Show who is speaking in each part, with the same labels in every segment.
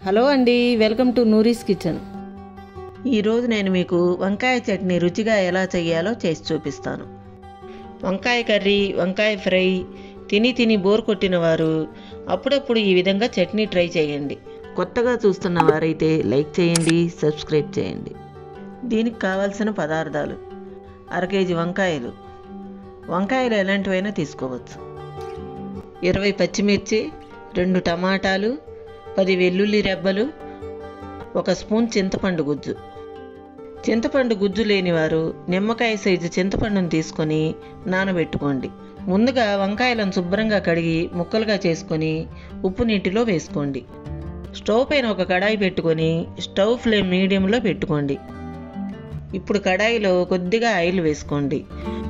Speaker 1: Hello అండి welcome to నూరీస్ kitchen
Speaker 2: ఈరోజు నేను మీకు వంకాయ చట్నీ రుచిగా ఎలా చేయాలో చేసి చూపిస్తాను వంకాయ కర్రీ వంకాయ ఫ్రై తిని తిని బోర్ కొట్టిన వారు అప్పుడప్పుడు ఈ విధంగా చట్నీ ట్రై చేయండి కొత్తగా చూస్తున్న వారైతే లైక్ చేయండి సబ్స్క్రైబ్ చేయండి దీనికి కావాల్సిన పదార్థాలు అర కేజీ వంకాయలు వంకాయలు ఎలాంటివైనా తీసుకోవచ్చు ఇరవై పచ్చిమిర్చి రెండు టమాటాలు పది వెల్లుల్లి రెబ్బలు ఒక స్పూన్ చింతపండు గుజ్జు చింతపండు గుజ్జు లేనివారు నిమ్మకాయ సైజు చింతపండును తీసుకొని నానబెట్టుకోండి ముందుగా వంకాయలను శుభ్రంగా కడిగి ముక్కలుగా చేసుకొని ఉప్పు నీటిలో వేసుకోండి స్టవ్ పైన ఒక కడాయి పెట్టుకొని స్టవ్ ఫ్లేమ్ మీడియంలో పెట్టుకోండి ఇప్పుడు కడాయిలో కొద్దిగా ఆయిల్ వేసుకోండి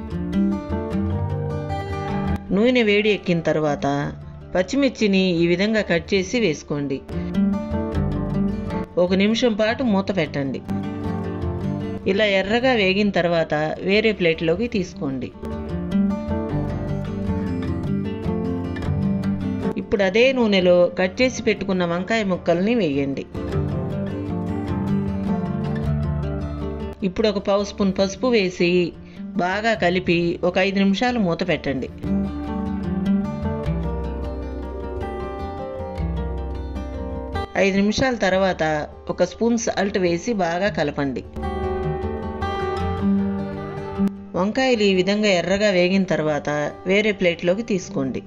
Speaker 2: నూనె వేడి ఎక్కిన తర్వాత పచ్చిమిర్చిని ఈ విధంగా కట్ చేసి వేసుకోండి ఒక నిమిషం పాటు మూత పెట్టండి ఇలా ఎర్రగా వేగిన తర్వాత వేరే ప్లేట్లోకి తీసుకోండి ఇప్పుడు అదే నూనెలో కట్ చేసి పెట్టుకున్న వంకాయ ముక్కల్ని వేయండి ఇప్పుడు ఒక పావు స్పూన్ పసుపు వేసి బాగా కలిపి ఒక ఐదు నిమిషాలు మూత పెట్టండి ఐదు నిమిషాల తర్వాత ఒక స్పూన్ సాల్ట్ వేసి బాగా కలపండి వంకాయలు ఈ విధంగా ఎర్రగా వేగిన తర్వాత వేరే ప్లేట్లోకి తీసుకోండి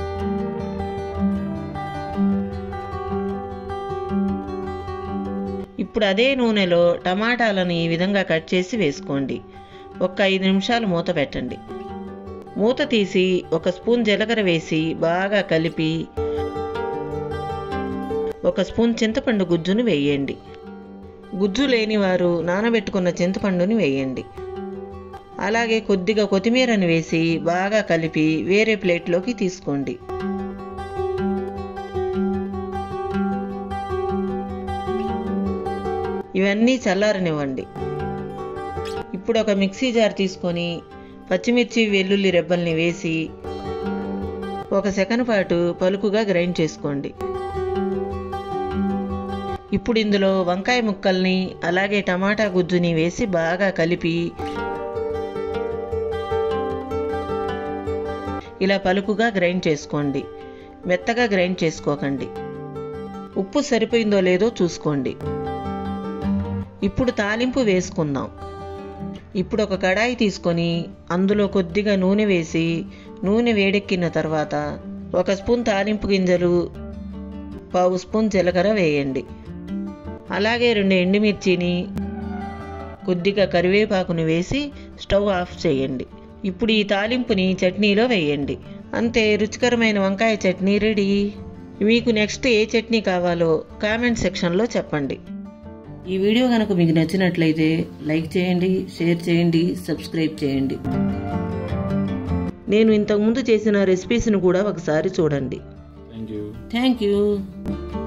Speaker 2: ఇప్పుడు అదే నూనెలో టమాటాలను ఈ విధంగా కట్ చేసి వేసుకోండి ఒక ఐదు నిమిషాలు మూత పెట్టండి మూత తీసి ఒక స్పూన్ జీలకర్ర వేసి బాగా కలిపి ఒక స్పూన్ చింతపండు గుజ్జును వేయండి గుజ్జు లేని వారు నానబెట్టుకున్న చింతపండుని వేయండి అలాగే కొద్దిగా కొత్తిమీరని వేసి బాగా కలిపి వేరే ప్లేట్లోకి తీసుకోండి ఇవన్నీ చల్లారనివ్వండి ఇప్పుడు ఒక మిక్సీ జార్ తీసుకొని పచ్చిమిర్చి వెల్లుల్లి రెబ్బల్ని వేసి ఒక సెకండ్ పాటు పలుకుగా గ్రైండ్ చేసుకోండి ఇప్పుడు ఇందులో వంకాయ ముక్కల్ని అలాగే టమాటా గుజ్జుని వేసి బాగా కలిపి ఇలా పలుకుగా గ్రైండ్ చేసుకోండి మెత్తగా గ్రైండ్ చేసుకోకండి ఉప్పు సరిపోయిందో లేదో చూసుకోండి ఇప్పుడు తాలింపు వేసుకుందాం ఇప్పుడు ఒక కడాయి తీసుకొని అందులో కొద్దిగా నూనె వేసి నూనె వేడెక్కిన తర్వాత ఒక స్పూన్ తాలింపు గింజలు పావు స్పూన్ జీలకర్ర వేయండి అలాగే రెండు ఎండుమిర్చిని కొద్దిగా కరివేపాకుని వేసి స్టవ్ ఆఫ్ చేయండి ఇప్పుడు ఈ తాలింపుని చట్నీలో వేయండి అంతే రుచికరమైన వంకాయ చట్నీ రెడీ మీకు నెక్స్ట్ ఏ చట్నీ కావాలో కామెంట్ సెక్షన్లో చెప్పండి ఈ వీడియో కనుక మీకు నచ్చినట్లయితే లైక్ చేయండి షేర్ చేయండి సబ్స్క్రైబ్ చేయండి నేను ఇంతకుముందు చేసిన రెసిపీస్ని కూడా ఒకసారి చూడండి
Speaker 3: Thank you.
Speaker 2: Thank you